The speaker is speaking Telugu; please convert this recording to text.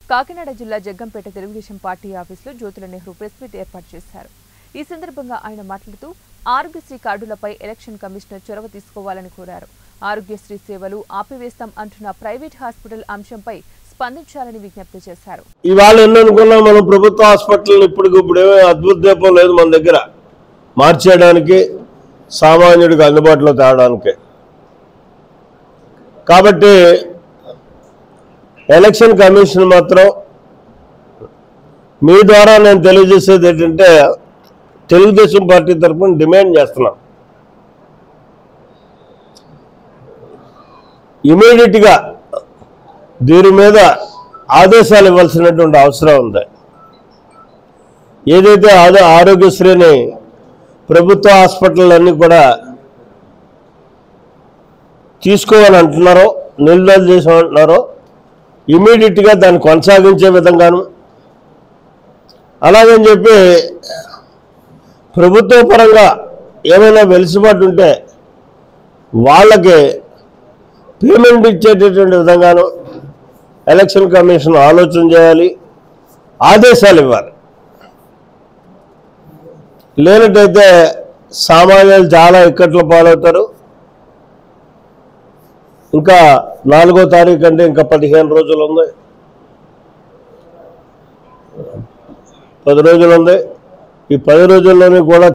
కాకినాడ జిల్లా జగ్గంపేట తెలుగుదేశం పార్టీ ఆఫీసులో జ్యోతుల నెహ్రూ ప్రెస్ మీట్ ఏర్పాటు చేశారు ఈ సందర్భంగా ఆయన మాట్లాడుతూ ఆరోగ్యశ్రీ కార్డులపై ఎలక్షన్ కమిషనర్ చొరవ తీసుకోవాలని కోరారు ఆరోగ్యశ్రీ సేవలు ఆపివేస్తాం అంటున్న ప్రైవేట్ హాస్పిటల్ అంశంపై స్పందించాలని విజ్ఞప్తి చేశారు ఇవాళ ఎన్ని అనుకున్నా మనం ప్రభుత్వ హాస్పిటల్ ఇప్పటికిప్పుడు ఏమీ అద్భుత దీపం లేదు మన దగ్గర మార్చేయడానికి సామాన్యుడికి అందుబాటులో తేవడానికి కాబట్టి ఎలక్షన్ కమిషన్ మాత్రం మీ ద్వారా నేను తెలియజేసేది ఏంటంటే తెలుగుదేశం పార్టీ తరఫున డిమాండ్ చేస్తున్నాం ఇమీడియట్గా దీని మీద ఆదేశాలు ఇవ్వాల్సినటువంటి అవసరం ఉంది ఏదైతే ఆదో ఆరోగ్యశ్రీని ప్రభుత్వ హాస్పిటల్ అన్నీ కూడా తీసుకోవాలని అంటున్నారో నిలుదల చేసామంటున్నారో ఇమీడియట్గా దాన్ని కొనసాగించే విధంగాను అలాగని చెప్పి ప్రభుత్వ పరంగా ఏమైనా వెలుసుబాటు ఉంటే వాళ్ళకి పేమెంట్ ఇచ్చేటటువంటి విధంగాను ఎలక్షన్ కమిషన్ ఆలోచన చేయాలి ఆదేశాలు ఇవ్వాలి లేనట్టయితే సామాన్యులు చాలా ఇక్కట్ల పాలవుతారు ఇంకా నాలుగో తారీఖు అంటే ఇంకా పదిహేను రోజులు ఉంది పది రోజులు ఉంది ఈ పది రోజుల్లోనే కూడా